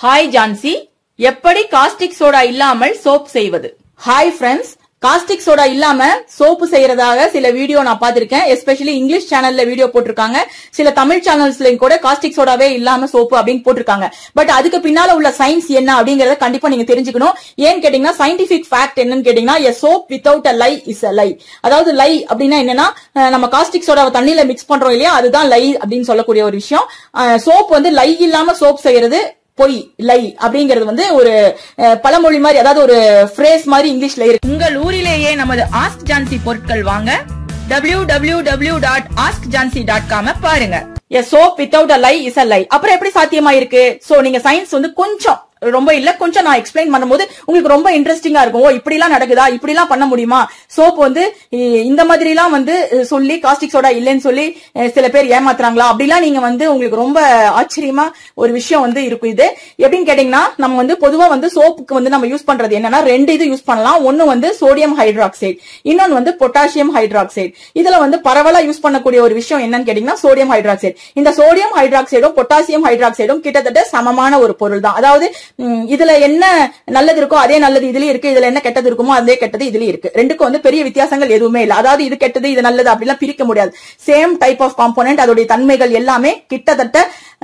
hi Jhansi எப்படி caustic soda இல்லாமல் soap செய்வது ஹாய் ஃப்ரெண்ட்ஸ் காஸ்டிக் சோடா இல்லாம சோப்பு செய்யறதாக சில வீடியோ நான் பார்த்திருக்கேன் எஸ்பெஷலி இங்கிலீஷ் சேனல்ல வீடியோ போட்டிருக்காங்க சில தமிழ் சேனல்ஸ்லயும் கூட காஸ்டிக் சோடாவே இல்லாம சோப்பு அப்படின்னு போட்டிருக்காங்க பட் அதுக்கு பின்னால உள்ள சயின்ஸ் என்ன அப்படிங்கறத கண்டிப்பா நீங்க தெரிஞ்சுக்கணும் ஏன்னு கேட்டீங்கன்னா சயின்டிபிக் ஃபேக்ட் என்னன்னு கேட்டீங்கன்னா a soap without a lye is a lye அதாவது லை அப்படின்னா என்னன்னா அஹ் நம்ம காஸ்டிக் சோடாவை தண்ணியில மிக்ஸ் பண்றோம் இல்லையா அதுதான் லை அப்படின்னு சொல்லக்கூடிய ஒரு விஷயம் சோப் வந்து லை இல்லாம சோப் செய்யறது பொய் லை அப்படிங்கிறது வந்து ஒரு அஹ், பழமொழி மாதிரி அதாவது ஒரு ஃப்ரேஸ் மாதிரி இங்கிலீஷ்ல இருக்கு உங்கள் ஊரிலேயே நமது ஆஸ்க் ஜான்சி பொருட்கள் வாங்க W W W dot ask Jhansi dot com பாருங்க a soap without a lye is a lye அப்புறம் எப்படி சாத்தியமா இருக்கு சோ நீங்க சயின்ஸ் வந்து கொஞ்சம் ரொம்ப இல்ல கொஞ்சம் நான் எக்ஸ்பிளைன் பண்ணும்போது உங்களுக்கு ரொம்ப இன்ட்ரெஸ்டிங்கா இருக்கும் ஓ இப்படி எல்லாம் நடக்குதா இப்படி எல்லாம் பண்ண முடியுமா சோப் வந்து இ- இந்த மாதிரி எல்லாம் வந்து அஹ், சொல்லி காஸ்டிக் சோடா இல்லைன்னு சொல்லி அஹ், சில பேர் ஏமாத்துறாங்களா அப்படிலாம் நீங்க வந்து உங்களுக்கு ரொம்ப ஆச்சரியமா ஒரு விஷயம் வந்து இருக்கும் இது எப்படின்னு கேட்டீங்கன்னா நம்ம வந்து பொதுவா வந்து சோப்புக்கு வந்து நம்ம யூஸ் பண்றது என்னன்னா ரெண்டு இது யூஸ் பண்ணலாம் ஒன்னு வந்து சோடியம் ஹைட்ராக்சைடு இன்னொன்னு வந்து பொட்டாசியம் ஹைட்ராக்சைடு இதுல வந்து பரவலா யூஸ் பண்ணக்கூடிய ஒரு விஷயம் என்னன்னு கேட்டீங்கன்னா சோடியம் ஹைட்ராக்சைடு இந்த சோடியம் ஹைட்ராக்சைடும் பொட்டாசியம் ஹைட்ராக்சைடும் கிட்டத்தட்ட சமமான ஒரு பொருள் தான் அதாவது ம், இதுல என்ன நல்லது இருக்கோ அதே நல்லது இதுலயும் இருக்கு இதுல என்ன கெட்டது இருக்குமோ அதே கெட்டது இதுலயும் இருக்கு ரெண்டுக்கும் வந்து பெரிய வித்தியாசங்கள் எதுவுமே இல்ல அதாவது இது கெட்டது இது நல்லது அப்படிலாம் பிரிக்க முடியாது சேம் டைப் ஆஃப் காம்போனன்ட் அதோடைய தன்மைகள் எல்லாமே கிட்டத்தட்ட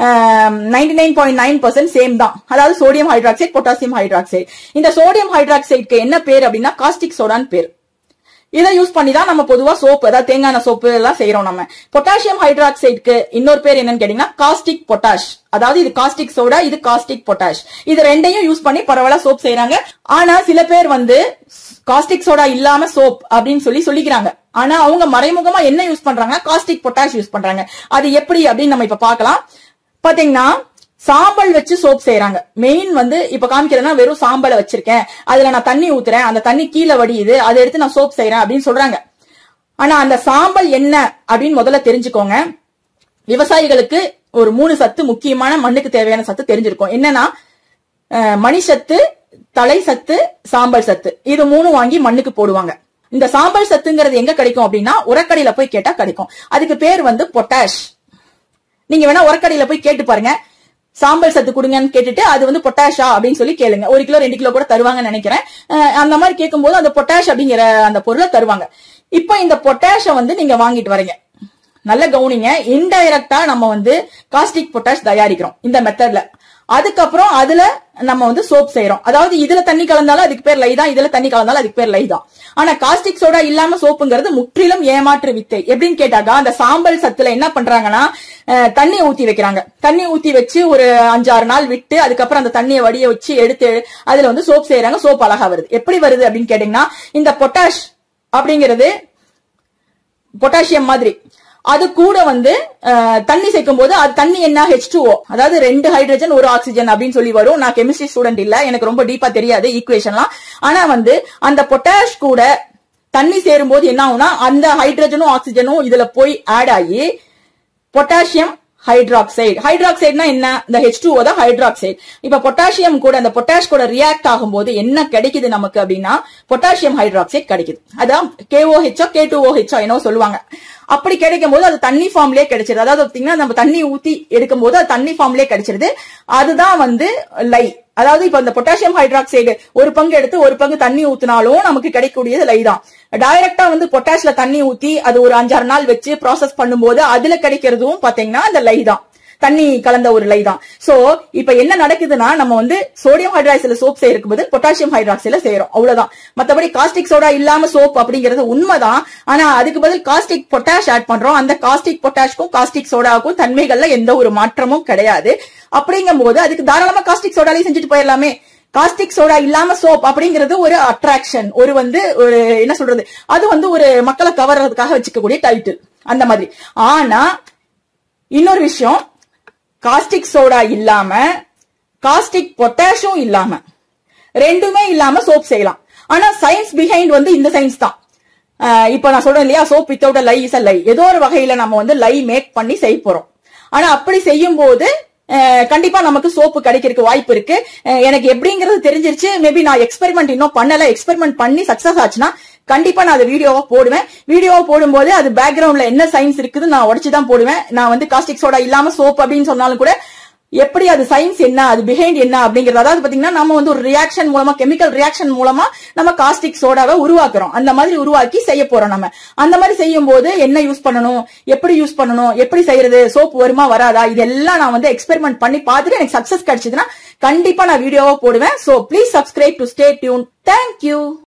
ninety nine point nine percent same தான் அதாவது சோடியம் ஹைட்ராக்சைடு பொட்டாசியம் ஹைட்ராக்சைடு இந்த சோடியம் ஹைட்ராக்சைடுக்கு என்ன பேர் அப்படின்னா காஸ்டிக் சோடான்னு பேர் இதை யூஸ் பண்ணி தான் நம்ம பொதுவா சோப்பு அதாவது தேங்காய் எண்ணெய் சோப்பு எல்லாம் செய்யறோம் நம்ம பொட்டாசியம் ஹைட்ராக்சைடுக்கு இன்னொரு பேர் என்னன்னு கேட்டீங்கன்னா காஸ்டிக் பொட்டாஷ் அதாவது இது காஸ்டிக் சோடா இது காஸ்டிக் பொட்டாஷ் இது ரெண்டையும் யூஸ் பண்ணி பரவலா சோப் செய்யறாங்க ஆனா சில பேர் வந்து காஸ்டிக் சோடா இல்லாம சோப் அப்படின்னு சொல்லி சொல்லிக்கிறாங்க ஆனா அவங்க மறைமுகமா என்ன யூஸ் பண்றாங்க காஸ்டிக் பொட்டாஷ் யூஸ் பண்றாங்க அது எப்படி அப்படின்னு நம்ம இப்ப பார்க்கலாம் பாத்தீங்கன்னா சாம்பல் வச்சு சோப் செய்யறாங்க மெயின் வந்து இப்ப காமிக்கிறதுனா வெறும் சாம்பலை வச்சிருக்கேன் அதுல நான் தண்ணி ஊத்துறேன் அந்த தண்ணி கீழே வடியுது அதை எடுத்து நான் சோப் செய்யறேன் அப்படின்னு சொல்றாங்க ஆனா அந்த சாம்பல் என்ன அப்படின்னு முதல்ல தெரிஞ்சுக்கோங்க விவசாயிகளுக்கு ஒரு மூணு சத்து முக்கியமான மண்ணுக்கு தேவையான சத்து தெரிஞ்சிருக்கும் என்னன்னா அஹ், மணி சத்து தலை சத்து சாம்பல் சத்து இது மூணு வாங்கி மண்ணுக்கு போடுவாங்க இந்த சாம்பல் சத்துங்கிறது எங்க கிடைக்கும் அப்படின்னா உரக்கடையில போய் கேட்டா கிடைக்கும் அதுக்கு பேர் வந்து பொட்டாஷ் நீங்க வேணா உரக்கடையில போய் கேட்டு பாருங்க சாம்பல் சத்து கொடுங்கன்னு கேட்டுட்டு அது வந்து பொட்டாஷா அப்படின்னு சொல்லி கேளுங்க ஒரு கிலோ ரெண்டு கிலோ கூட தருவாங்கன்னு நினைக்கிறேன் அஹ் அந்த மாதிரி கேட்கும்போது அந்த பொட்டாஷ் அப்படிங்கிற அந்த பொருளை தருவாங்க இப்போ இந்த பொட்டாஷ வந்து நீங்க வாங்கிட்டு வரீங்க நல்ல கவனிங்க இன்டைரக்டா நம்ம வந்து காஸ்டிக் பொட்டாஷ் தயாரிக்கிறோம் இந்த மெத்தட்ல அதுக்கப்புறம் அதுல நம்ம வந்து சோப் செய்யறோம் அதாவது இதுல தண்ணி கலந்தாலும் அதுக்கு பேர் லை தான் இதுல தண்ணி கலந்தாலும் அதுக்கு பேர் லை தான் ஆனா காஸ்டிக் சோடா இல்லாம சோப்புங்கிறது முற்றிலும் ஏமாற்று வித்தை எப்படின்னு கேட்டாக்கா அந்த சாம்பல் சத்துல என்ன பண்றாங்கன்னா அஹ், தண்ணி ஊத்தி வைக்கிறாங்க தண்ணி ஊத்தி வச்சு ஒரு அஞ்சாறு நாள் விட்டு அதுக்கப்புறம் அந்த தண்ணியை வடிய வச்சு எடுத்து அதுல வந்து சோப் செய்யறாங்க சோப் அழகா வருது எப்படி வருது அப்படின்னு கேட்டீங்கன்னா இந்த பொட்டாஷ் அப்படிங்கிறது பொட்டாசியம் மாதிரி அது கூட வந்து அஹ், தண்ணி சேர்க்கும் போது அது தண்ணி என்ன ஹெச் அதாவது ரெண்டு ஹைட்ரஜன் ஒரு ஆக்சிஜன் அப்படின்னு சொல்லி வரும் நான் கெமிஸ்ட்ரி ஸ்டூடெண்ட் இல்ல எனக்கு ரொம்ப டீப்பா தெரியாது ஈக்குவேஷன்லாம் ஆனா வந்து அந்த பொட்டாஷ் கூட தண்ணி சேரும்போது என்ன ஆகும்னா அந்த ஹைட்ரஜனும் ஆக்சிஜனும் இதுல போய் ஆட் ஆகி பொட்டாசியம் ஹைட்ராக்சைடு ஹைட்ராக்சைடுனா என்ன இந்த ஹெச் டூ தான் ஹைட்ராக்சைடு இப்ப பொட்டாசியம் கூட அந்த பொட்டாஷ் கூட ரியாக்ட் ஆகும்போது என்ன கிடைக்குது நமக்கு அப்படின்னா பொட்டாசியம் ஹைட்ராக்சைடு கிடைக்குது அதான் கேஓஹெச்ஓ கே டூ ஓஹெச்ஓ என்னவோ சொல்லுவாங்க அப்படி கிடைக்கும் போது அது தண்ணி ஃபார்ம்லயே கிடைச்சிருது அதாவது பாத்தீங்கன்னா நம்ம தண்ணி ஊத்தி எடுக்கும் போது அது தண்ணி ஃபார்ம்லயே கிடைச்சிருது அதுதான் வந்து லை அதாவது இப்ப இந்த பொட்டாசியம் ஹைட்ராக்சைடு ஒரு பங்கு எடுத்து ஒரு பங்கு தண்ணி ஊத்தினாலும் நமக்கு கிடைக்கக்கூடியது லை தான் டைரக்டா வந்து பொட்டாஷ்ல தண்ணி ஊத்தி அது ஒரு அஞ்சாறு நாள் வச்சு ப்ராசஸ் பண்ணும்போது அதுல கிடைக்கிறதும் பாத்தீங்கன்னா அந்த லை தான் தண்ணி கலந்த ஒரு லை தான் சோ இப்ப என்ன நடக்குதுன்னா நம்ம வந்து சோடியம் ஹைட்ராக்சைல சோப் செய்யறதுக்கு பதில் பொட்டாசியம் ஹைட்ராக்சைல செய்யறோம் அவ்வளவுதான் மத்தபடி காஸ்டிக் சோடா இல்லாம சோப் அப்படிங்கிறது உண்மைதான் ஆனா அதுக்கு பதில் காஸ்டிக் பொட்டாஷ் ஆட் பண்றோம் அந்த காஸ்டிக் பொட்டாஷ்க்கும் காஸ்டிக் சோடாவுக்கும் தன்மைகள்ல எந்த ஒரு மாற்றமும் கிடையாது அப்படிங்கும் போது அதுக்கு தாராளமா காஸ்டிக் சோடாலையும் செஞ்சுட்டு போயிடலாமே காஸ்டிக் சோடா இல்லாம சோப் அப்படிங்கிறது ஒரு அட்ராக்ஷன் ஒரு வந்து ஒரு என்ன சொல்றது அது வந்து ஒரு மக்களை கவர்றதுக்காக வச்சுக்கக்கூடிய டைட்டில் அந்த மாதிரி ஆனா இன்னொரு விஷயம் காஸ்டிக் சோடா இல்லாம காஸ்டிக் பொட்டாஷும் இல்லாம ரெண்டுமே இல்லாம சோப் செய்யலாம் ஆனா சயின்ஸ் பிஹைண்ட் வந்து இந்த சயின்ஸ் தான் அஹ் இப்ப நான் சொல்றேன் இல்லையா soap without lye is lye ஏதோ ஒரு வகையில நம்ம வந்து லை மேக் பண்ணி செய்ய போறோம் ஆனா அப்படி செய்யும் போது அஹ் கண்டிப்பா நமக்கு சோப்பு கிடைக்கிறதுக்கு வாய்ப்பு இருக்கு அஹ் எனக்கு எப்படிங்கிறது தெரிஞ்சிருச்சு மேபி நான் எக்ஸ்பெரிமெண்ட் இன்னும் பண்ணல எக்ஸ்பெரிமெண்ட் பண்ணி சக்சஸ் ஆச்சுன்னா கண்டிப்பா நான் அதை வீடியோவா போடுவேன் வீடியோவா போடும்போது அது பேக்ரவுண்ட்ல என்ன சயின்ஸ் இருக்குது நான் உடச்சு தான் போடுவேன் நான் வந்து காஸ்டிக் சோடா இல்லாம சோப் அப்படின்னு சொன்னாலும் கூட எப்படி அது சயின்ஸ் என்ன அது பிஹைண்ட் என்ன அப்படிங்கறது அதாவது பாத்தீங்கன்னா நம்ம வந்து ஒரு ரியாக்ஷன் மூலமா கெமிக்கல் ரியாக்ஷன் மூலமா நம்ம காஸ்டிக் சோடாவை உருவாக்குறோம் அந்த மாதிரி உருவாக்கி செய்ய போறோம் நம்ம அந்த மாதிரி செய்யும் போது என்ன யூஸ் பண்ணணும் எப்படி யூஸ் பண்ணணும் எப்படி செய்யறது சோப் வருமா வராதா இதெல்லாம் நான் வந்து எக்ஸ்பெரிமெண்ட் பண்ணி பார்த்துட்டு எனக்கு சக்சஸ் கிடைச்சதுன்னா கண்டிப்பா நான் வீடியோவா போடுவேன் so please subscribe to stay tuned thank you